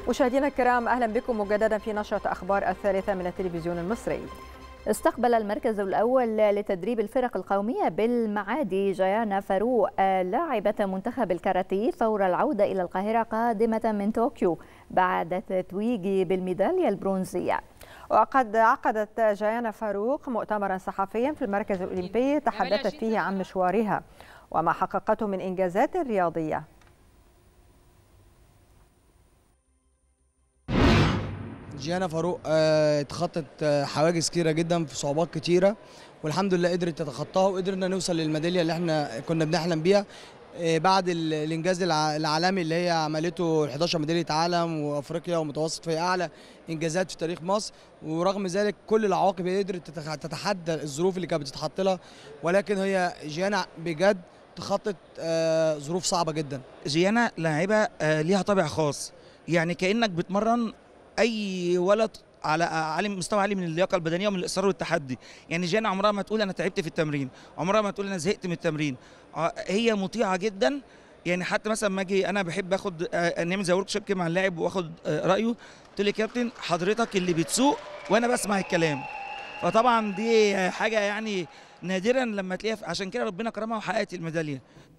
مشاهدينا الكرام اهلا بكم مجددا في نشره اخبار الثالثه من التلفزيون المصري استقبل المركز الأول لتدريب الفرق القومية بالمعادي جيانا فاروق لاعبة منتخب الكاراتيه فور العودة إلى القاهرة قادمة من طوكيو بعد تتويج بالميدالية البرونزية وقد عقدت جيانا فاروق مؤتمرا صحفيا في المركز الأولمبي تحدثت فيه عن مشوارها وما حققته من إنجازات رياضية جيانا فاروق آه، اتخطت آه، حواجز كتيره جدا في صعوبات كتيره والحمد لله قدرت تتخطاها وقدرنا نوصل للميداليه اللي احنا كنا بنحلم بيها آه، بعد ال- الانجاز الع- العالمي اللي هي عملته 11 ميداليه عالم وافريقيا ومتوسط في اعلى انجازات في تاريخ مصر ورغم ذلك كل العواقب هي قدرت تتخ- تتحدى الظروف اللي كانت بتتحط لها ولكن هي جيانا بجد تخطت آه، ظروف صعبه جدا جيانا لاعبه آه، ليها طابع خاص يعني كانك بتمرن اي ولد على عالي مستوى عالي من اللياقه البدنيه ومن الاصرار والتحدي يعني جيانا عمرها ما تقول انا تعبت في التمرين عمرها ما تقول انا زهقت من التمرين آه، هي مطيعه جدا يعني حتى مثلا ما اجي انا بحب اخد آه، نعمل زي ورك شوب كده مع اللاعب واخد آه، رايه قلت له يا كابتن حضرتك اللي بتسوق وانا بسمع الكلام فطبعا دي حاجه يعني نادرا لما تلاقيها عشان كده ربنا كرمها وحققت الميداليه